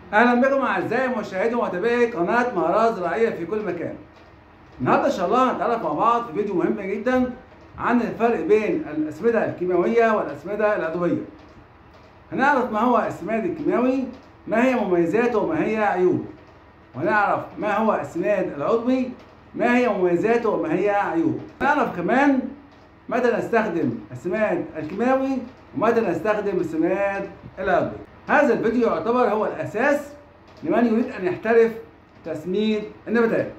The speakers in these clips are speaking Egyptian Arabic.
اهلا بكم اعزائي مشاهدي ومتابعي قناه مهارات زراعيه في كل مكان. النهارده ان شاء الله هنتعرف مع بعض في فيديو مهم جدا عن الفرق بين الاسمده الكيماويه والاسمده العضويه. هنعرف ما هو السماد الكيماوي، ما هي مميزاته وما هي عيوبه. وهنعرف ما هو السماد العضوي، ما هي مميزاته وما هي عيوبه. هنعرف كمان متى نستخدم السماد الكيماوي ومتى نستخدم السماد العضوي. هذا الفيديو يعتبر هو الأساس لمن يريد أن يحترف تسميد النباتات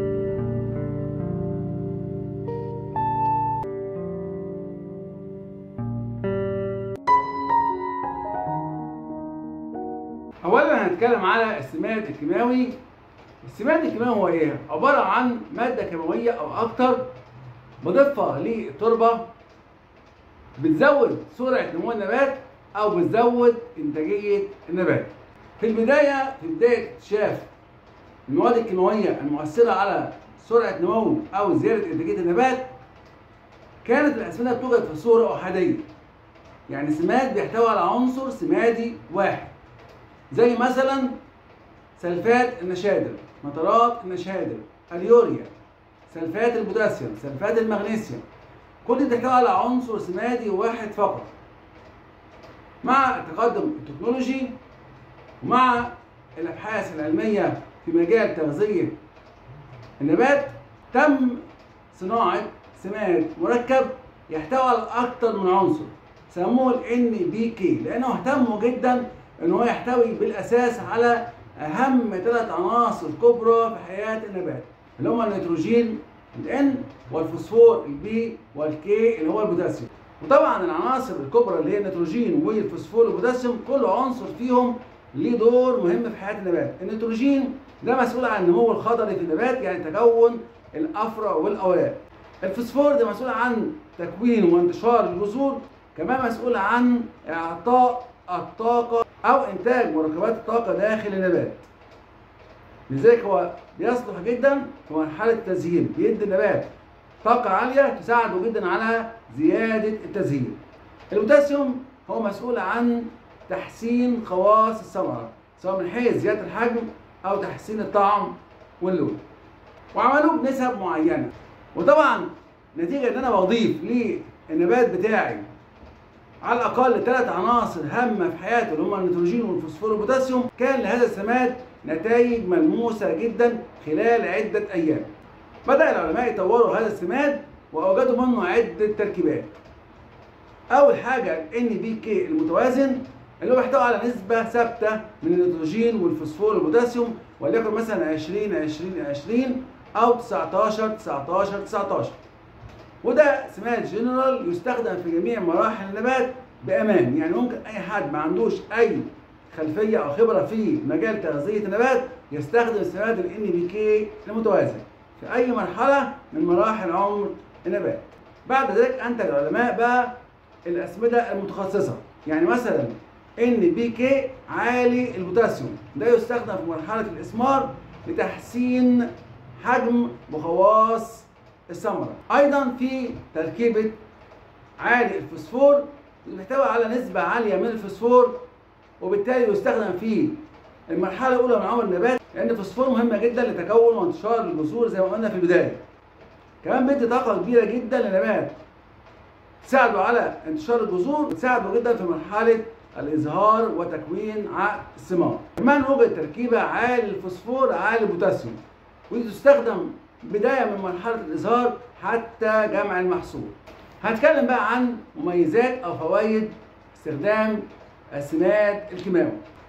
أولا هنتكلم على السماد الكيماوي السماد الكيماوي هو إيه؟ عبارة عن مادة كيماوية أو أكتر بضيفها للتربة بتزود سرعة نمو النبات او بتزود انتاجيه النبات. في البدايه في بدايه اكتشاف المواد الكيماويه المؤثره على سرعه نمو او زياده انتاجيه النبات كانت الاسمده بتوجد في صوره احاديه. يعني سماد بيحتوي على عنصر سمادي واحد. زي مثلا سلفات النشادر، نترات النشادر، اليوريا، سلفات البوتاسيوم، سلفات المغنيسيوم. كل دي بتحتوي على عنصر سمادي واحد فقط. مع تقدم التكنولوجي ومع الابحاث العلميه في مجال تغذيه النبات تم صناعه سماد مركب يحتوي على اكثر من عنصر سموه ال بي كي لانه اهتموا جدا ان هو يحتوي بالاساس على اهم ثلاث عناصر كبرى في حياه النبات اللي هم النيتروجين الان والفوسفور البي والكي اللي هو البوتاسيوم وطبعا العناصر الكبرى اللي هي النيتروجين والفوسفور والبوتاسيوم كل عنصر فيهم ليه دور مهم في حياه النبات النيتروجين ده مسؤول عن النمو الخضري في النبات يعني تكون الافرع والاوراق الفوسفور ده مسؤول عن تكوين وانتشار الجذور كمان مسؤول عن اعطاء الطاقه او انتاج مركبات الطاقه داخل النبات لذلك هو بيصلح جدا في مرحله التزهير بيدي النبات طاقة عالية تساعده جدا على زيادة التزهير. البوتاسيوم هو مسؤول عن تحسين خواص الثمرة سواء من حيث زيادة الحجم أو تحسين الطعم واللون. وعملوه بنسب معينة. وطبعا نتيجة إن أنا بضيف للنبات بتاعي على الأقل ثلاث عناصر هامة في حياته اللي هما النيتروجين والفوسفور والبوتاسيوم كان لهذا السماد نتائج ملموسة جدا خلال عدة أيام. بدأ العلماء يطوروا هذا السماد وأوجدوا منه عدة تركيبات. أول حاجة ال NPK المتوازن اللي هو بيحتوي على نسبة ثابتة من النيتروجين والفوسفور والبوتاسيوم وليكن مثلا 20 20 20 أو 19 19 19. وده سماد جنرال يستخدم في جميع مراحل النبات بأمان، يعني ممكن أي حد ما عندوش أي خلفية أو خبرة في مجال تغذية النبات يستخدم سماد ال NPK المتوازن. في أي مرحلة من مراحل عمر النبات. بعد ذلك أنتج العلماء بقى الأسمدة المتخصصة، يعني مثلا ان بي كي عالي البوتاسيوم، ده يستخدم في مرحلة الإثمار لتحسين حجم وخواص الثمرة. أيضا في تركيبة عالي الفوسفور اللي بيحتوي على نسبة عالية من الفوسفور وبالتالي يستخدم في المرحلة الأولى من عمر النبات لأن الفوسفور مهمة جدا لتكون وانتشار الجذور زي ما قلنا في البداية. كمان بيدي طاقة كبيرة جدا للنبات. تساعده على انتشار الجذور وتساعده جدا في مرحلة الإزهار وتكوين عقد الثمار. كمان وجد تركيبة عالي الفوسفور عالي البوتاسيوم ودي تستخدم بداية من مرحلة الإزهار حتى جمع المحصول. هنتكلم بقى عن مميزات أو فوائد استخدام السماد الكيماوي.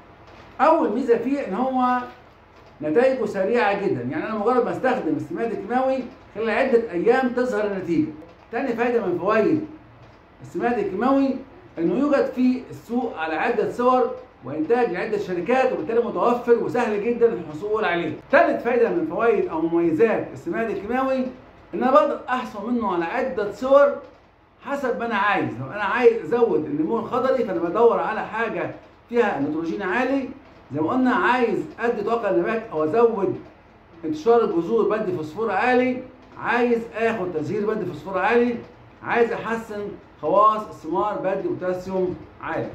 أول ميزة فيه إن هو نتائجه سريعه جدا يعني انا مجرد ما استخدم السماد الكيماوي خلال عده ايام تظهر النتيجه تاني فايده من فوائد السماد الكيماوي انه يوجد في السوق على عده صور وانتاج لعده شركات وبالتالي متوفر وسهل جدا الحصول عليه ثالث فايده من فوائد او مميزات السماد الكيماوي ان انا بقدر احصل منه على عده صور حسب ما انا عايز لو انا عايز ازود النمو الخضري فانا بدور على حاجه فيها نيتروجين عالي زي ما قلنا عايز ادي طاقه للنبات او ازود انتشار الجذور بدي فوسفور عالي عايز اخد تزهير بدي فوسفور عالي عايز احسن خواص الثمار بدي بوتاسيوم عالي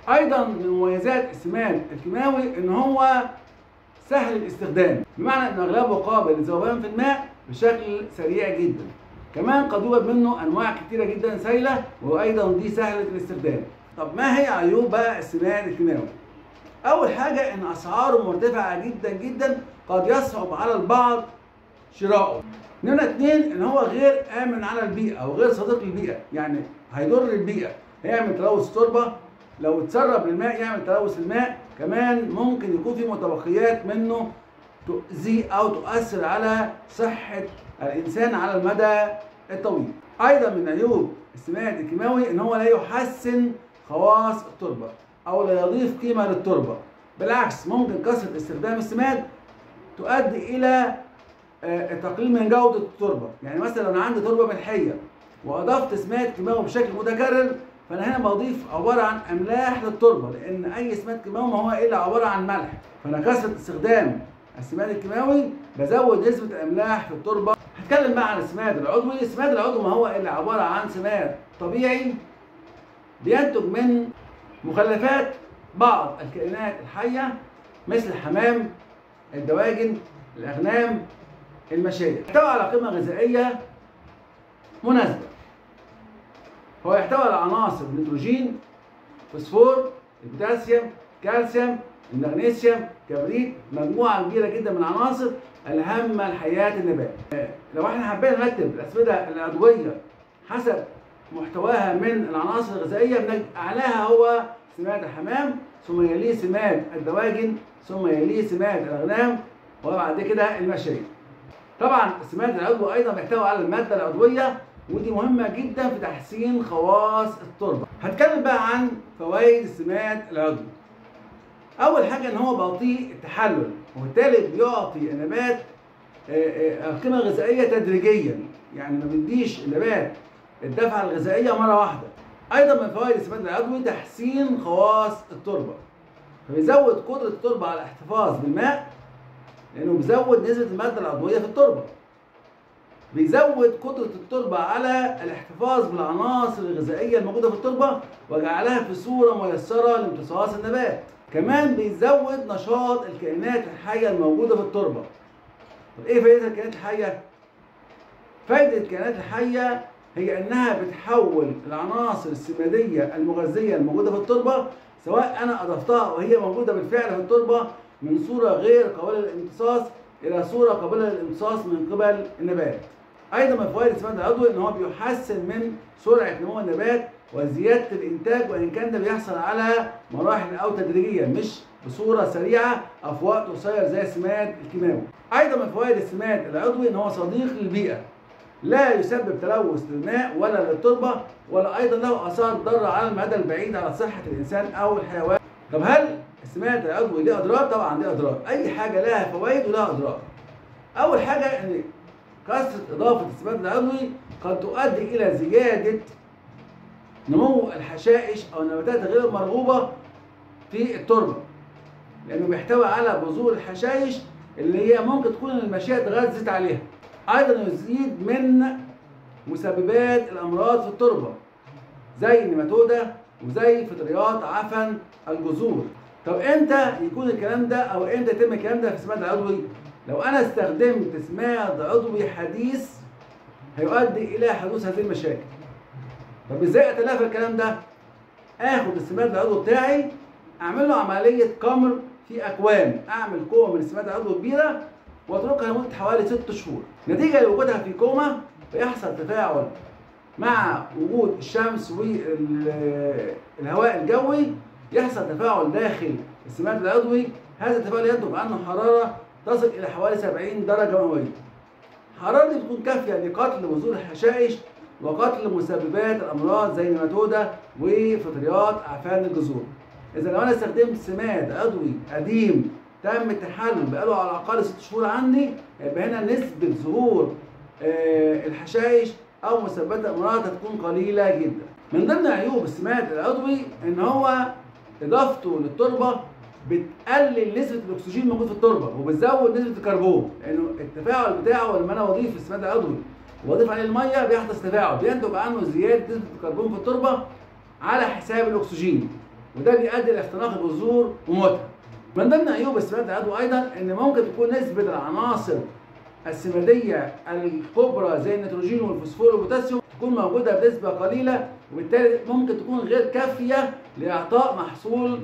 ايضا من مميزات السماد الكيماوي ان هو سهل الاستخدام بمعنى ان اغلبه قابل للذوبان في الماء بشكل سريع جدا كمان قد يوجد منه انواع كتيره جدا سائله وايضا دي سهله الاستخدام طب ما هي عيوب بقى السماد الكيماوي اول حاجه ان اسعاره مرتفعه جدا جدا قد يصعب على البعض شراؤه نمرة اتنين ان هو غير امن على البيئة او غير صديق للبيئة يعني هيضر البيئة هيعمل تلوث تربة لو اتسرب للماء يعمل تلوث الماء كمان ممكن يكون في متبقيات منه تؤذي او تؤثر على صحة الانسان على المدى الطويل ايضا من عيوب السماد الكيماوي ان هو لا يحسن خواص التربة او لا يضيف قيمة للتربة بالعكس ممكن كثرة استخدام السماد تؤدي الى تقليل من جودة التربة يعني مثلا لو انا عندي تربة ملحية واضفت سماد كيماوي بشكل متكرر فانا هنا بضيف عبارة عن املاح للتربة لان اي سماد كيماوي ما هو الا عبارة عن ملح فانا كثرة استخدام السماد الكيماوي بزود نسبة الاملاح في التربة هتكلم بقى عن السماد العضوي السماد العضوي ما هو الا عبارة عن سماد طبيعي بينتج من مخلفات بعض الكائنات الحية مثل الحمام الدواجن الأغنام المشاية يحتوي على قيمة غذائية مناسبة هو يحتوي على عناصر النيتروجين فوسفور البوتاسيوم كالسيوم المغنيسيوم كبريت مجموعة كبيرة جدا من العناصر الهامة لحياة النبات لو احنا حبينا نرتب الأسمدة العضوية حسب محتواها من العناصر الغذائية بنجد أعلاها هو سماد الحمام ثم يليه سماد الدواجن ثم يليه سماد الأغنام وبعد كده المشاية طبعا السماد العضوي ايضا بيحتوي على الماده العضويه ودي مهمه جدا في تحسين خواص التربه هتكلم بقى عن فوائد السماد العضوي اول حاجه ان هو بطيء التحلل وبالتالي بيعطي النبات القيمه الغذائيه تدريجيا يعني ما بيديش النبات الدفعه الغذائيه مره واحده ايضا من فوائد السماد العضوي تحسين خواص التربه فبيزود قدره التربه على الاحتفاظ بالماء لانه بيزود نسبه الماده العضويه في التربه بيزود قدره التربه على الاحتفاظ بالعناصر الغذائيه الموجوده في التربه وجعلها في صوره ميسره لامتصاص النبات كمان بيزود نشاط الكائنات الحيه الموجوده في التربه طب ايه فائده الكائنات الحيه فائده الكائنات الحيه هي انها بتحول العناصر السماديه المغذيه الموجوده في التربه سواء انا اضفتها وهي موجوده بالفعل في التربه من صورة غير قابلة للامتصاص إلى صورة قابلة للامتصاص من قبل النبات. أيضا من فوائد السماد العضوي إن هو بيحسن من سرعة نمو النبات وزيادة الإنتاج وإن كان ده بيحصل على مراحل أو تدريجيا مش بصورة سريعة أو في وقت قصير زي السماد الكيماوي. أيضا من فوائد السماد العضوي إن هو صديق للبيئة. لا يسبب تلوث للماء ولا للتربة ولا أيضا له آثار ضارة على المدى البعيد على صحة الإنسان أو الحيوان. طب هل السماد العضوي ليه اضرار؟ طبعا ليه اضرار، اي حاجه لها فوائد ولها اضرار. اول حاجه ان كثره اضافه السماد العضوي قد تؤدي الى زياده نمو الحشائش او النباتات غير المرغوبه في التربه. لانه بيحتوي على بذور الحشائش اللي هي ممكن تكون الماشيه اتغذت عليها. ايضا يزيد من مسببات الامراض في التربه زي النيماتودا وزي فطريات عفن الجذور طب امتى يكون الكلام ده او امتى يتم الكلام ده في السماد العضوي لو انا استخدمت سماد عضوي حديث هيؤدي الى حدوث هذه المشاكل طب ازاي اتلافى الكلام ده اخد السماد العضوي بتاعي اعمل له عمليه كمر في اكوام اعمل كومه من السماد العضوي كبيره واتركها لمده حوالي ست شهور نتيجه لوجودها في كومه بيحصل تفاعل مع وجود الشمس والهواء الجوي يحصل تفاعل داخل السماد العضوي هذا التفاعل ينتج عنه حراره تصل الى حوالي 70 درجه مئويه الحراره دي بتكون كافيه لقتل بذور الحشائش وقتل مسببات الامراض زي النيماتودا وفطريات اعفان الجذور اذا لو انا استخدمت سماد عضوي قديم تم التحلل بقاله على الاقل ست شهور عندي يبقى هنا نسبه ظهور الحشائش او مسببات الامراض هتكون قليله جدا من ضمن عيوب السماد العضوي ان هو اضافته للتربه بتقلل نسبه الاكسجين الموجود في التربه وبتزود نسبه الكربون لانه التفاعل بتاعه لما انا بضيف السماد العضوي واضيف عليه الميه بيحدث تفاعل بينتج عنه زياده نسبه الكربون في التربه على حساب الاكسجين وده بيؤدي لاختناق الجذور وموتها من ضمن عيوب السماد العضوي ايضا ان ممكن تكون نسبه العناصر السماديه الكبرى زي النيتروجين والفوسفور والبوتاسيوم تكون موجوده بنسبه قليله وبالتالي ممكن تكون غير كافيه لاعطاء محصول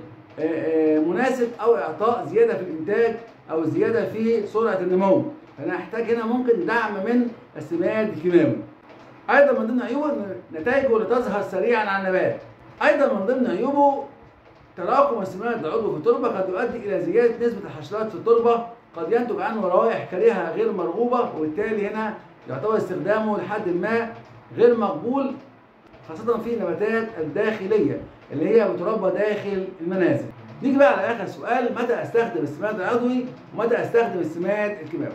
مناسب او اعطاء زياده في الانتاج او زياده في سرعه النمو فنحتاج هنا ممكن دعم من السماد الكيماوي ايضا من ضمن عيوبه ان نتائجه لتظهر سريعا على النبات ايضا من ضمن عيوبه تراكم السماد العضوي في التربه قد يؤدي الى زياده نسبه الحشرات في التربه قد ينتج عنه روائح كريهه غير مرغوبه وبالتالي هنا يعتبر استخدامه لحد ما غير مقبول خاصة في النباتات الداخلية اللي هي بتربى داخل المنازل. نيجي بقى على آخر سؤال متى أستخدم السماد العضوي ومتى أستخدم السماد الكيماوي؟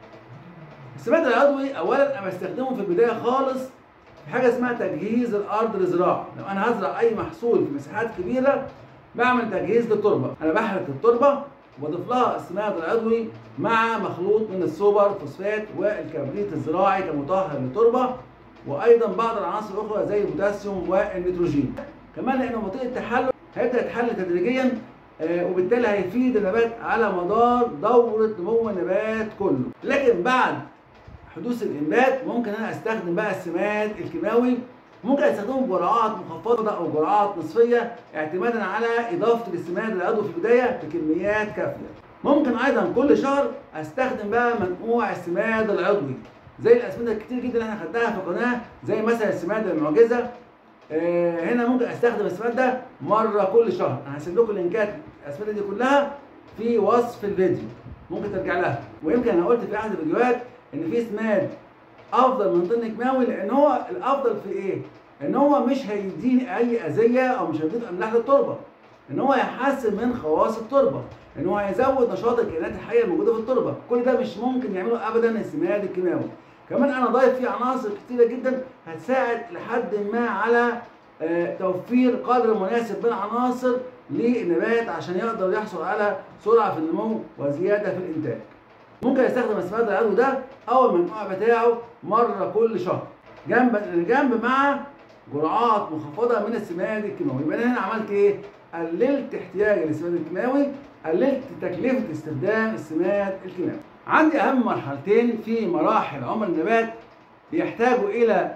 السماد العضوي أولا أنا بستخدمه في البداية خالص في حاجة اسمها تجهيز الأرض للزراعة، لو أنا هزرع أي محصول في مساحات كبيرة بعمل تجهيز للتربة، أنا بحرث التربة واضيف لها السماد العضوي مع مخلوط من السوبر فوسفات والكبريت الزراعي كمطهر للتربه وايضا بعض العناصر الاخرى زي البوتاسيوم والنيتروجين كمان لانه بطيء التحلل هيبدا يتحلل تدريجيا آه وبالتالي هيفيد النبات على مدار دوره نمو النبات كله لكن بعد حدوث الانبات ممكن انا استخدم بقى السماد الكيماوي ممكن استخدمه بجرعات مخفضه او جرعات نصفيه اعتمادا على اضافه السماد العضوي في البدايه بكميات كافيه. ممكن ايضا كل شهر استخدم بقى منقوع السماد العضوي زي الاسمده الكتير جدا اللي احنا خدناها في القناه زي مثلا السماد المعجزه آه هنا ممكن استخدم السماد ده مره كل شهر انا هسيب لكم لينكات الاسمده دي كلها في وصف الفيديو ممكن ترجع لها ويمكن انا قلت في احد الفيديوهات ان في سماد افضل من طن كيماوي لان هو الافضل في ايه؟ ان هو مش هيديني اي اذيه او مش هيضيف املاح للتربه ان هو هيحسن من خواص التربه ان هو هيزود نشاط الكائنات الحيه الموجوده في التربه كل ده مش ممكن يعمله ابدا السماد الكيماوي كمان انا ضايف فيه عناصر كتيره جدا هتساعد لحد ما على توفير قدر مناسب من العناصر للنبات عشان يقدر يحصل على سرعه في النمو وزياده في الانتاج ممكن استخدم السماد العضوي ده او المنقوع بتاعه مره كل شهر جنب جنب مع جرعات مخفضه من السماد الكيماوي يبقى انا هنا عملت ايه؟ قللت احتياجي للسماد الكيماوي قللت تكلفه استخدام السماد الكيماوي عندي اهم مرحلتين في مراحل عمر النبات بيحتاجوا الى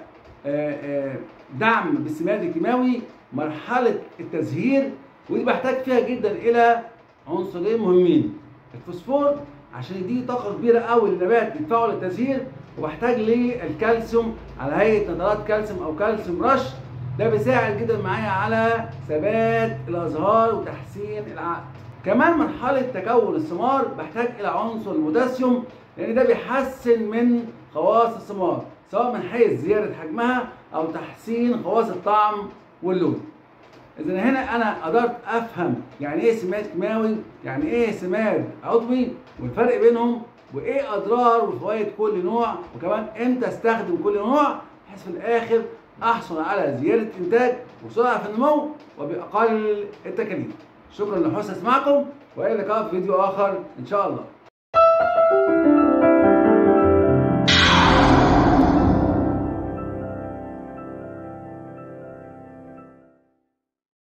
دعم بالسماد الكيماوي مرحله التزهير ودي بحتاج فيها جدا الى عنصرين مهمين الفوسفور عشان يديه طاقه كبيره قوي للنبات يدفعه للتزهير وبحتاج للكالسيوم على هيئه نترات كالسيوم او كالسيوم رش ده بيساعد جدا معايا على ثبات الازهار وتحسين العقد كمان مرحله تكون الثمار بحتاج الى عنصر البوتاسيوم لان ده بيحسن من خواص الثمار سواء من حيث زياده حجمها او تحسين خواص الطعم واللون اذا هنا انا قدرت افهم يعني ايه سماد كيماوي يعني ايه سماد عضوي والفرق بينهم وايه اضرار وفوائد كل نوع وكمان امتى استخدم كل نوع بحيث في الاخر احصل على زياده انتاج وسرعه في النمو وباقل التكاليف شكرا لحسن استماعكم والى اللقاء في فيديو اخر ان شاء الله